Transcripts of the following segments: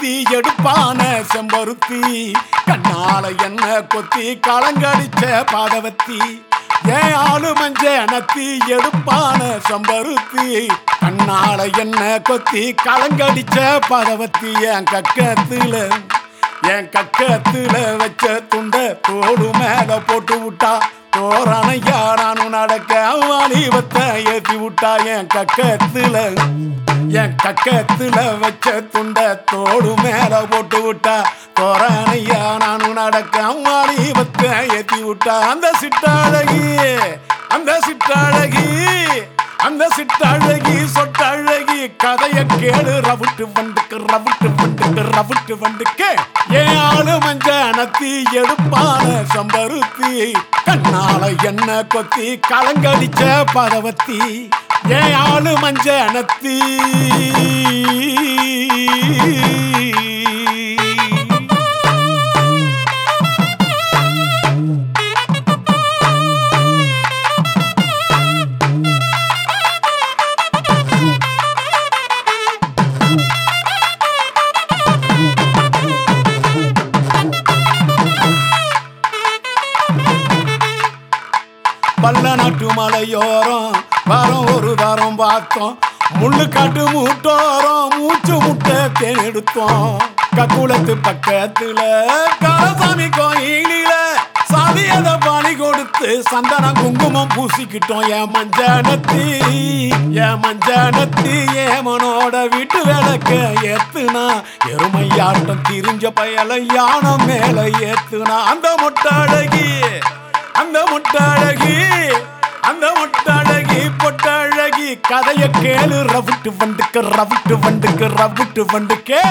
எடுப்பான செம்பருத்தி கண்ணால என்ன கொத்தி களங்கடிச்ச பாதவத்தி ஏன் ஆளு மஞ்ச நத்தி எடுப்பான செம்பருத்தி கண்ணால என்ன கொத்தி களங்கடிச்ச பாதவத்தி என் கக்கத்துல என் கக்கத்துல வச்ச துண்ட தோடு மேல போட்டு விட்டா தோரணையா நானும் நடக்க வாலிபத்தை ஏத்தி விட்டா என் கக்கத்துல என் கக்கத்துல வச்ச துண்ட தோடு மேல போட்டு விட்டா தோரணையா நானும் நடக்க வாலிபத்தை ஏத்தி விட்டா அந்த சிட்டாழகி அந்த சிட்டாழகி அந்த சிட்டழகி சொட்டழகி கதைய கேளு ரவுட்டு வண்டுக்கு ரவுட்டு வண்டுக்கு ரவுட்டு வண்டுக்கு ஏன் ஆளு மஞ்ச நத்தி எடுப்பான சம்பருத்தி கண்ணால என்ன கொத்தி களங்கடிச்ச பதவத்தி ஏன் ஆளு மஞ்ச நத்தி பல்ல நாட்டு மலையோரம் வாரம் ஒரு தாரம் பார்த்தோம் முள்ளு காட்டு மூட்டோரம் மூச்சு முட்டை தேன் எடுத்தோம் கக்குளத்து பக்கத்துல காலசாமி கோயிலில சாதியத பாணி கொடுத்து சந்தனம் குங்குமம் பூசிக்கிட்டோம் என் மஞ்சனத்தி என் மஞ்சனத்தி ஏமனோட வீட்டு விளக்க ஏத்துனா எருமையாட்டம் திரிஞ்ச பயல யானம் மேல ஏத்துனா அந்த முட்டாழகி அந்த முட்டாழகி அந்த முட்டாழகி பொட்டாழகி கதைய கேளு ரவுட்டு வண்டுக்கு ரவுட்டு வண்டுக்கு ரவுட்டு வண்டுக்கு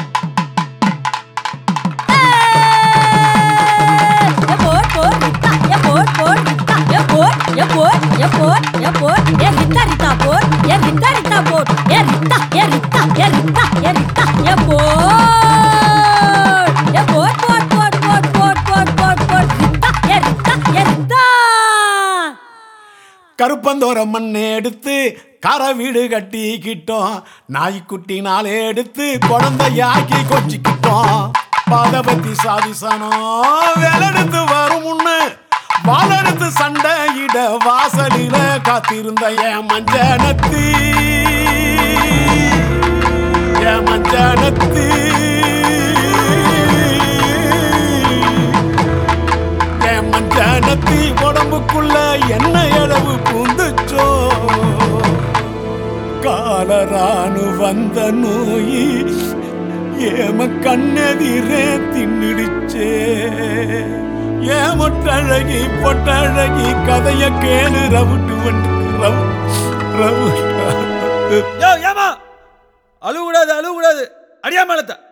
ஏ போட் போட் ரித்தா ஏ போட் போட் ரித்தா ஏ போட் ஏ போட் ஏ போட் ஏ போட் ஏ ரித்தா ரித்தா போட் ஏ ரித்தா ரித்தா போட் ஏ ரித்தா ஏ ரித்தா ஏ ரித்தா ஏ ரித்தா ஏ போட் ஏ போட் போட் போட் போட் போட் போட் போட் போட் ரித்தா ஏ ரித்தா ஏ ரித்தா கருப்பந்தோர மண் எடுத்து கரை வீடு கட்டிக்கிட்டோம் நாய்க்குட்டி நாளே எடுத்து குழந்தையாக்கி கொச்சிக்கிட்டோம் பாதபத்தி சாதிசனம் வேலெடுத்து வரும் முன்னு வாழெடுத்து சண்டையிட வாசலில காத்திருந்த என் மஞ்சனத்தி என் மஞ்சனத்தி என் மஞ்சனத்தி உடம்புக்குள்ள என்ன அளவு பூந்துச்சோ காலரானு வந்த நோய் ஏம கண்ணெதிரே தின்னிடுச்சே ஏமொட்டழகி பொட்டழகி கதைய கேளு ரவுட்டு வந்து ரவு ரவு யோ ஏமா அழுகக்கூடாது அழுகக்கூடாது அடியா மேலத்த